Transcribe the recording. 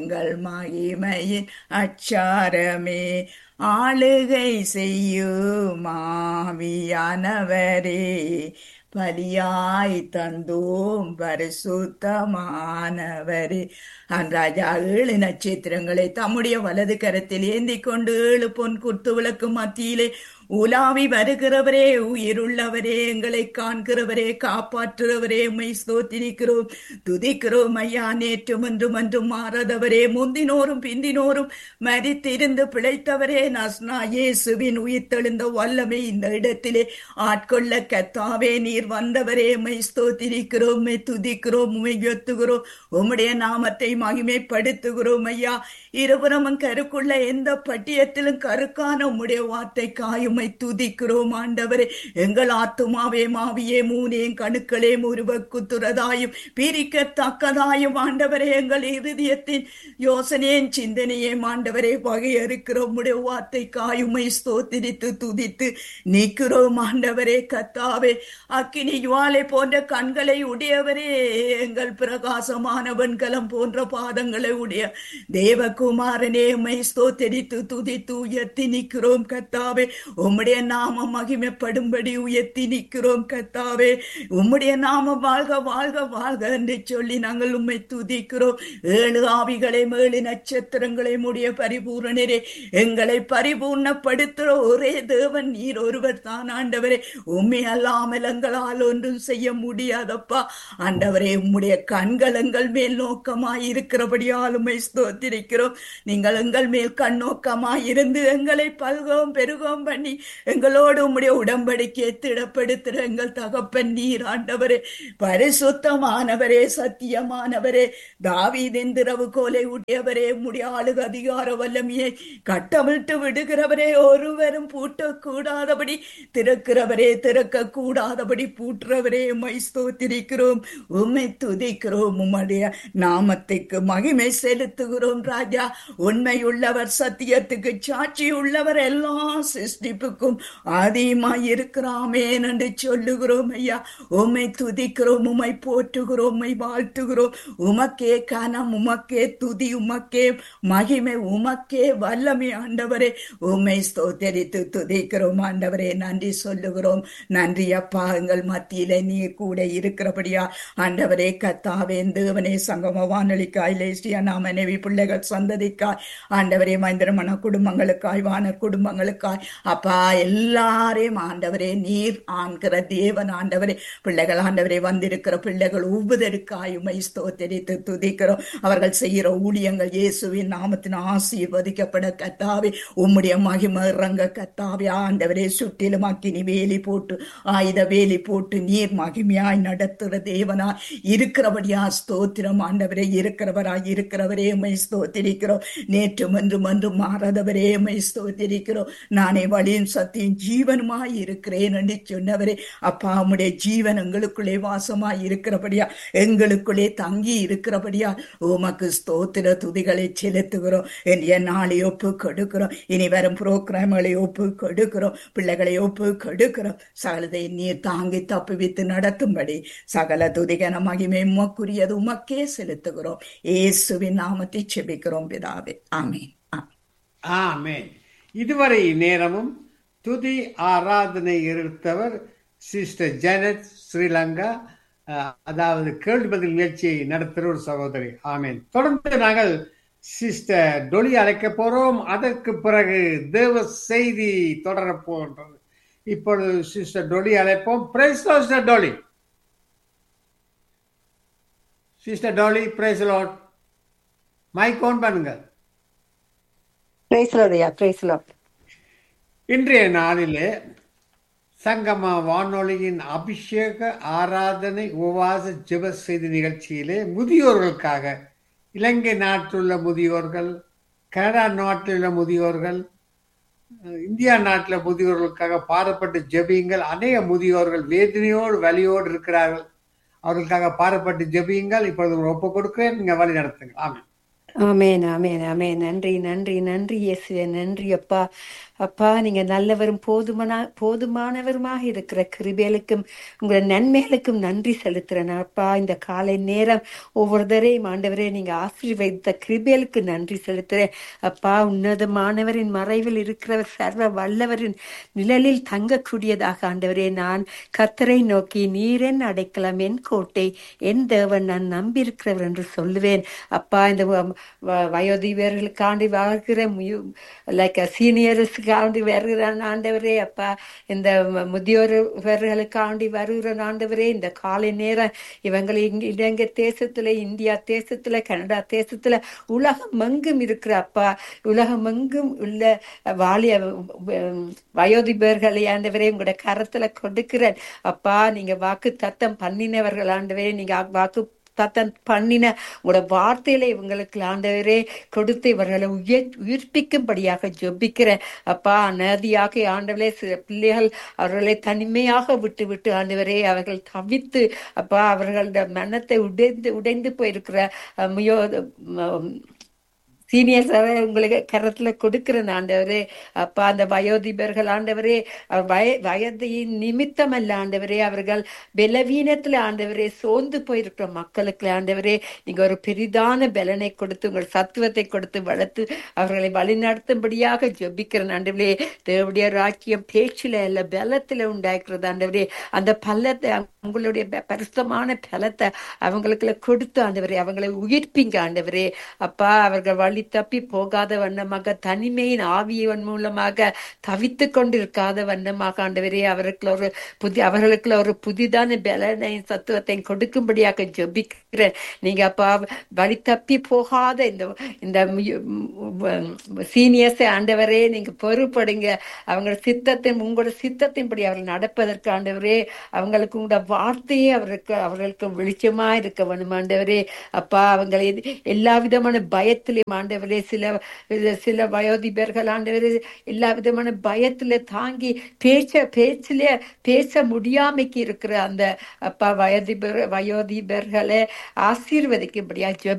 எங்கள் மகிமையின் அச்சாரமே ஆளுகை செய்யும் ஆவியானவரே பலியாய் தந்தோம் பரிசுத்தமானவரே அன்றாஜா ஏழு நட்சத்திரங்களை தம்முடைய வலது கரத்தில் ஏந்தி கொண்டு ஏழு பொன் குத்து விளக்கு மத்தியிலே உலாவி வருகிறவரே உயிருள்ளவரே எங்களை காண்கிறவரே காப்பாற்றுகிறவரே உம்மை ஸ்தோத்திரிக்கிறோம் துதிக்கிறோம் ஐயா நேற்றும் என்றும் என்றும் மாறாதவரே முந்தினோரும் பிந்தினோரும் மரித்திருந்து பிழைத்தவரே நஸ்னா இயேசுவின் உயிர்த்தெழுந்த வல்லமை இந்த இடத்திலே ஆட்கொள்ள கத்தாவே நீர் வந்தவரே உம்மை ஸ்தோத்திரிக்கிறோம் உம்மை துதிக்கிறோம் உம்மை உயர்த்துகிறோம் உம்முடைய நாமத்தை மகிமைப்படுத்துகிறோம் ஐயா இருபுறமும் கருக்குள்ள எந்த பட்டியத்திலும் கருக்கான உம்முடைய வார்த்தை காயுமை துதிக்கிறோம் ஆண்டவரே எங்கள் ஆத்துமாவே மாவியே மூனேம் கணுக்களே முருவக்கு துறதாயும் பிரிக்கத்தக்கதாயும் ஆண்டவரே எங்கள் இருதயத்தின் யோசனையின் சிந்தனையும் ஆண்டவரே வகையறுக்கிறோம் உம்முடைய வார்த்தை காயுமை ஸ்தோத்திரித்து துதித்து நீக்கிறோம் ஆண்டவரே கத்தாவே அக்கினி ஜுவாலை போன்ற கண்களை உடையவரே எங்கள் பிரகாசமான வெண்கலம் போன்ற பாதங்களை உடைய தேவகுமாரனே மை ஸ்தோத்தரித்து துதித்து உயர்த்தி நிற்கிறோம் கத்தாவே உம்முடைய நாம மகிமைப்படும்படி உயர்த்தி நிற்கிறோம் கத்தாவே உம்முடைய நாம வாழ்க வாழ்க வாழ்க என்று சொல்லி நாங்கள் உம்மை துதிக்கிறோம் ஏழு ஆவிகளை ஏழு நட்சத்திரங்களை உடைய பரிபூரணரே எங்களை பரிபூர்ணப்படுத்துகிற ஒரே தேவன் நீர் ஒருவர் தான் ஆண்டவரே உண்மை அல்லாமல் எங்களால் ஒன்றும் செய்ய முடியாதப்பா ஆண்டவரே உம்முடைய கண்கள் எங்கள் மேல் நோக்கமாய் இருக்கிறபடியால் உம்மை ஸ்தோத்திரிக்கிறோம் நீங்கள் எங்கள் மேல் கண்ணோக்கமாய் இருந்து எங்களை பல்கவும் பெருகவும் பண்ணி எங்களோடு உம்முடைய உடம்படிக்கை திடப்படுத்துகிற எங்கள் தகப்பன் நீர் ஆண்டவரே பரிசுத்தமானவரே சத்தியமானவரே தாவீதின் திரவு கோலை உடையவரே உம்முடைய ஆளுக அதிகார வல்லமையை கட்டமிட்டு விடுகிறவரே ஒருவரும் பூட்டக்கூடாதபடி திறக்கிறவரே திறக்க கூடாதபடி பூட்டுறவரே உம்மை ஸ்தோத்திரிக்கிறோம் உம்மை துதிக்கிறோம் உம்முடைய நாமத்துக்கு மகிமை செலுத்துகிறோம் ராஜா உண்மையுள்ளவர் சத்தியத்துக்கு சாட்சி உள்ளவர் எல்லா சிருஷ்டிப்புக்கும் ஆதியமாய் இருக்கிறாமே என்று சொல்லுகிறோம் ஐயா உம்மை துதிக்கிறோம் உம்மை போற்றுகிறோம் உம்மை வாழ்த்துகிறோம் உமக்கே கனம் உமக்கே துதி உமக்கே மகிமை உமக்கே வல்லமை ஆண்டவரே உம்மை ஸ்தோத்தரித்து துதிக்கிறோம் ஆண்டவரே நன்றி சொல்லுகிறோம் நன்றி அப்பா எங்கள் மத்தியிலே நீர் கூட இருக்கிறபடியா ஆண்டவரே கத்தாவே தேவனே சங்கம வானொலிக்காய் லேசியா நாம் மனைவி பிள்ளைகள் சந்ததிக்காய் ஆண்டவரே மந்திரமன குடும்பங்களுக்காய் வான குடும்பங்களுக்காய் அப்பா எல்லாரையும் ஆண்டவரே நீர் ஆண்கிற தேவன் ஆண்டவரே பிள்ளைகள் ஆண்டவரே வந்திருக்கிற பிள்ளைகள் ஒவ்வொருக்காய் உமை ஸ்தோத்தரித்து துதிக்கிறோம் அவர்கள் செய்கிற ஊழியங்கள் இயேசுவின் நாமத்தின் ஆசீர்வதிக்கப்பட கத்தாவே உம்முடைய மகிமை இறங்க கத்தாவே ஆண்டவரே சுற்றிலும் அக்கினி வேலி போட்டு ஆயுத வேலி போட்டு நீர் மகிமையாய் நடத்துகிற தேவனாய் இருக்கிறபடியா ஸ்தோத்திரம் ஆண்டவரே இருக்கிறவராய் இருக்கிறவரே உமை ஸ்தோத்திரிக்கிறோம் நேற்று மன்று மன்று மாறாதவரே உமை ஸ்தோத்திரிக்கிறோம் நானே வழியும் சத்தியும் ஜீவனுமாய் இருக்கிறேன் என்று சொன்னவரே அப்பா உம்முடைய ஜீவன் எங்களுக்குள்ளே வாசமாய் இருக்கிறபடியா எங்களுக்குள்ளே தங்கி இருக்கிறபடியா உமக்கு ஸ்தோத்திர துதிகளை செலுத்துகிறோம் என்னுடைய நாளை ஒப்பு கொடுக்கிறோம் இனி வரும் புரோகிராம்களை ஒப்பு கொடுக்கிறோம் பிள்ளைகளை ஒப்பு கொடுக்கிறோம் சகலதை நீர் தாங்கி தப்புவித்து நடத்தும்படி சகல துதிகன மகிமை உமக்குரியது உமக்கே செலுத்துகிறோம் இயேசுவின் நாமத்தை செபிக்கிறோம் பிதாவே ஆமீன் ஆமென் இதுவரை நேரமும் துதி ஆராதனை இருத்தவர் சிஸ்டர் ஜெனட் ஸ்ரீலங்கா அஹ், அதாவது கேள்வி பதில் நிகழ்ச்சியை நடத்துகிற ஒரு சகோதரி ஆமென் தொடர்ந்து நாங்கள் சிஸ்டர் டொலி அழைக்க போறோம் அதற்கு பிறகு தேவ செய்தி தொடரப் போகின்றது இப்பொழுது சிஸ்டர் டொலி அழைப்போம் praise sister Dolly sister Dolly praise lord mike on பண்ணுங்க பிரைஸ் லார்ட் ஐயா பிரைஸ் லார்ட் இன்றைய நாளிலே சங்கம வானொலியின் அபிஷேக ஆராதனை உபவாச ஜெப செய்தி நிகழ்ச்சியிலே முதியோர்களுக்காக இலங்கை நாட்டிலுள்ள முதியோர்கள் கனடா நாட்டிலுள்ள முதியோர்கள் அஹ், இந்தியா நாட்டில் முதியோர்களுக்காக பாடப்பட்டு ஜெபியுங்கள் அநேக முதியோர்கள் வேதனையோடு வலியோடு இருக்கிறார்கள் அவர்களுக்காக பாடப்பட்டு ஜெபியுங்கள் இப்பொழுது உங்களுக்கு ஒப்பு கொடுக்கிறேன் நீங்க வழி நடத்துங்க ஆமென் ஆமேன் ஆமேன் ஆமேன் நன்றி நன்றி நன்றி இயேசுவே நன்றி அப்பா அப்பா நீங்க நல்லவரும் போதுமான போதுமானவருமாக இருக்கிற கிருபேலுக்கும் உங்களோட நன்மைகளுக்கும் நன்றி செலுத்துறேன் அப்பா இந்த காலை நேரம் ஒவ்வொருத்தரையும் ஆண்டவரே நீங்க ஆசீர்வதித்த கிருபேலுக்கு நன்றி செலுத்துறேன் அப்பா உன்னதமானவரின் மறைவில் இருக்கிறவர் சர்வ வல்லவரின் நிழலில் தங்கக்கூடியதாக ஆண்டவரே நான் கத்தரை நோக்கி நீரென் அடைக்கலம் என் கோட்டை என் தேவன் நான் நம்பியிருக்கிறவர் என்று சொல்லுவேன் அப்பா இந்த வ- வ- வயோதிபர்களுக்காண்டி வாழ்கிற லைக் சீனியர்ஸுக்காண்டி வருகிற ஆண்டவரே அப்பா இந்த ம- முதியோர்களுக்காண்டி வருகிற ஆண்டவரே இந்த காலை நேரம் இவங்களை இங்க இலங்கை தேசத்துல இந்தியா தேசத்துல கனடா தேசத்துல உலகம் எங்கும் இருக்கிற அப்பா உலகம் எங்கும் உள்ள வாலிய உம், வயோதிபர்களை ஆண்டவரே உங்களோட கரத்துல கொடுக்கிறேன் அப்பா நீங்க வாக்கு தத்தம் பண்ணினவர்கள் ஆண்டவரே நீங்க வாக்கு தத்தம் பண்ணின உங்களோட வார்த்தையில இவங்களுக்கு ஆண்டவரே கொடுத்து இவர்களை உயிர் உயிர்ப்பிக்கும்படியாக ஜெபிக்கிறேன் அப்பா அநதியாக ஆண்டவரே சில பிள்ளைகள் அவர்களை தனிமையாக விட்டு விட்டு ஆண்டவரே அவர்கள் தவித்து அப்பா அவர்களோட மனத்தை உடைந்து உடைந்து போயிருக்கிற அஹ், முயோ ம- சீனியர்ஸ் உங்களுக்கு கரத்துல கொடுக்கிறேன் ஆண்டவரே அப்பா அந்த வயோதிபர்கள் ஆண்டவரே அவர் வய வயதின் நிமித்தம் அல்ல ஆண்டவரே அவர்கள் பலவீனத்துல ஆண்டவரே சோர்ந்து போயிருக்கிற மக்களுக்கு ஆண்டவரே நீங்க ஒரு பெரிதான பலனை கொடுத்து உங்கள் சத்துவத்தை கொடுத்து வளர்த்து அவர்களை வழிநடத்தும்படியாக ஜெபிக்கிறேன் ஆண்டவரே தேவடைய ராக்கியம் பேச்சில அல்ல பலத்துல உண்டாக்குறது ஆண்டவரே அந்த பள்ளத்தை உங்களுடைய ப- பரிசுத்தமான பலத்தை அவங்களுக்கு கொடுத்து ஆண்டவரே அவங்களை உயிர்ப்பிங்க ஆண்டவரே அப்பா அவர்கள் வழி தப்பி போகாத வண்ணமாக தனிமையின் ஆவியவன் மூலமாக தவித்து கொண்டிருக்காத வண்ணமாக ஆண்டவரே அவருக்கு ஒரு புதிய அவர்களுக்கு ஒரு புதிதான பலனையும் சத்துவத்தையும் கொடுக்கும்படியாக ஜெபிக்கிறேன் நீங்க அப்பா வழி தப்பி போகாத இந்த இந்த சீனியர்ஸ் ஆண்டவரே நீங்க பொறுப்படுங்க அவங்க சித்தத்தின் உங்களோட சித்தத்தின்படி அவர்கள் நடப்பதற்கு ஆண்டவரே அவங்களுக்கு உங்களோட வார்த்தையே அவருக்கு அவர்களுக்கு வெளிச்சமா இருக்க வேணும் ஆண்டவரே அப்பா அவங்களை எல்லா விதமான பயத்திலையும் ஆண்டவரே சில சில வயோதிபர்கள் ஆண்டவரே எல்லா விதமான பயத்துல தாங்கி பேச்ச பேச்சில பேச முடியாமைக்கு இருக்கிற அந்த அப்பா வயோதிபர் வயோதிபர்களை ஆசீர்வதிக்கும்படியா ஜெப